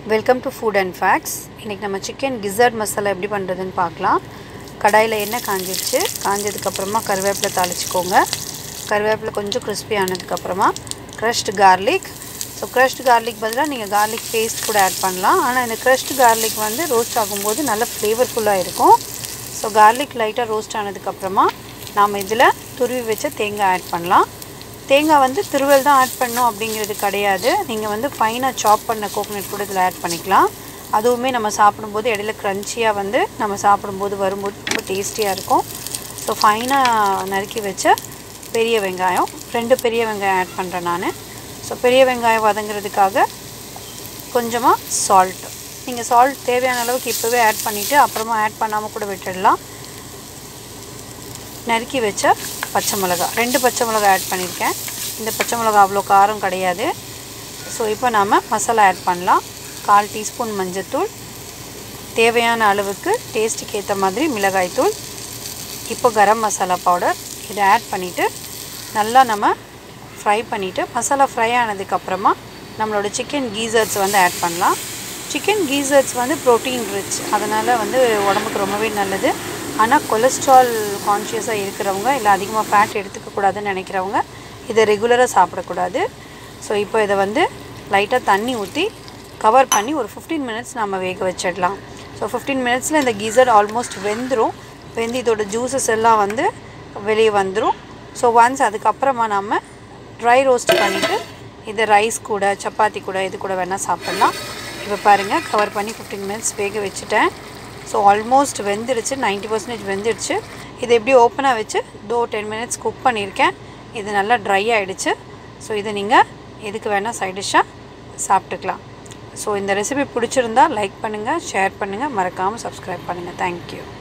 welcome to food and facts இன்றைக்கி நம்ம chicken கிசர்ட் masala எப்படி பண்ணுறதுன்னு பார்க்கலாம் கடாயில் எண்ணெய் காஞ்சிடுச்சு காஞ்சதுக்கப்புறமா கருவேப்பிலை தாளிச்சிக்கோங்க கருவேப்பிலை கொஞ்சம் crispy ஆனதுக்கப்புறமா crushed garlic so crushed garlic பதிலாக நீங்கள் garlic பேஸ்ட் கூட ஆட் பண்ணலாம் ஆனால் இந்த crushed garlic வந்து ரோஸ்ட் ஆகும்போது நல்ல ஃப்ளேவர்ஃபுல்லாக இருக்கும் ஸோ garlic லைட்டாக ரோஸ்ட் ஆனதுக்கப்புறமா நாம் இதில் துருவி வச்ச தேங்காய் ஆட் பண்ணலாம் தேங்காய் வந்து திருவல் தான் ஆட் பண்ணணும் அப்படிங்கிறது கிடையாது நீங்கள் வந்து ஃபைனாக சாப் பண்ண கோகனட் கூட இதில் ஆட் பண்ணிக்கலாம் அதுவுமே நம்ம சாப்பிடும்போது இடையில க்ரன்ச்சியாக வந்து நம்ம சாப்பிடும்போது வரும்போது ரொம்ப டேஸ்டியாக இருக்கும் ஸோ ஃபைனாக நறுக்கி வச்ச பெரிய வெங்காயம் ரெண்டு பெரிய வெங்காயம் ஆட் பண்ணுறேன் நான் ஸோ பெரிய வெங்காயம் வதங்குறதுக்காக கொஞ்சமாக சால்ட் நீங்கள் சால்ட் தேவையான அளவுக்கு இப்போவே ஆட் பண்ணிவிட்டு அப்புறமா ஆட் பண்ணாமல் கூட விட்டுடலாம் நறுக்கி வச்ச பச்சை மிளகா ரெண்டு பச்சை மிளகா ஆட் பண்ணியிருக்கேன் இந்த பச்சை மிளகா அவ்வளோ காரம் கிடையாது ஸோ இப்போ நாம் மசாலா ஆட் பண்ணலாம் கால் டீஸ்பூன் மஞ்சத்தூள் தேவையான அளவுக்கு டேஸ்ட்டுக்கு ஏற்ற மாதிரி மிளகாய்த்தூள் இப்போ கரம் மசாலா பவுடர் இதை ஆட் பண்ணிவிட்டு நல்லா நம்ம ஃப்ரை பண்ணிவிட்டு மசாலா ஃப்ரை ஆனதுக்கப்புறமா நம்மளோட சிக்கன் கீசர்ஸ் வந்து ஆட் பண்ணலாம் சிக்கன் கீசர்ஸ் வந்து ப்ரோட்டீன் ரிச் அதனால் வந்து உடம்புக்கு ரொம்பவே நல்லது ஆனால் கொலஸ்ட்ரால் கான்ஷியஸாக இருக்கிறவங்க இல்லை அதிகமாக ஃபேட் எடுத்துக்கக்கூடாதுன்னு நினைக்கிறவங்க இதை ரெகுலராக சாப்பிடக்கூடாது ஸோ இப்போ இதை வந்து லைட்டாக தண்ணி ஊற்றி கவர் பண்ணி ஒரு ஃபிஃப்டீன் மினிட்ஸ் நம்ம வேக வச்சிடலாம் ஸோ ஃபிஃப்டீன் மினிட்ஸில் இந்த கீசர் ஆல்மோஸ்ட் வெந்துடும் வெந்து இதோட ஜூஸஸ் எல்லாம் வந்து வெளியே வந்துடும் ஸோ ஒன்ஸ் அதுக்கப்புறமா நம்ம ட்ரை ரோஸ்ட் பண்ணிவிட்டு இதை ரைஸ் கூட சப்பாத்தி கூட இது கூட வேணால் சாப்பிட்லாம் இப்போ பாருங்கள் கவர் பண்ணி ஃபிஃப்டீன் மினிட்ஸ் வேக வச்சுட்டேன் ஸோ ஆல்மோஸ்ட் வெந்துடுச்சு நைன்ட்டி பர்சன்டேஜ் வெந்துடுச்சு இதை எப்படி ஓப்பனாக வச்சு தோ டென் மினிட்ஸ் குக் பண்ணியிருக்கேன் இது நல்லா ட்ரை ஆகிடுச்சு ஸோ இதை நீங்கள் எதுக்கு வேணால் சைட் டிஷ்ஷாக சாப்பிட்டுக்கலாம் ஸோ இந்த ரெசிபி பிடிச்சிருந்தா லைக் பண்ணுங்கள் ஷேர் பண்ணுங்கள் மறக்காமல் சப்ஸ்கிரைப் பண்ணுங்கள் தேங்க்யூ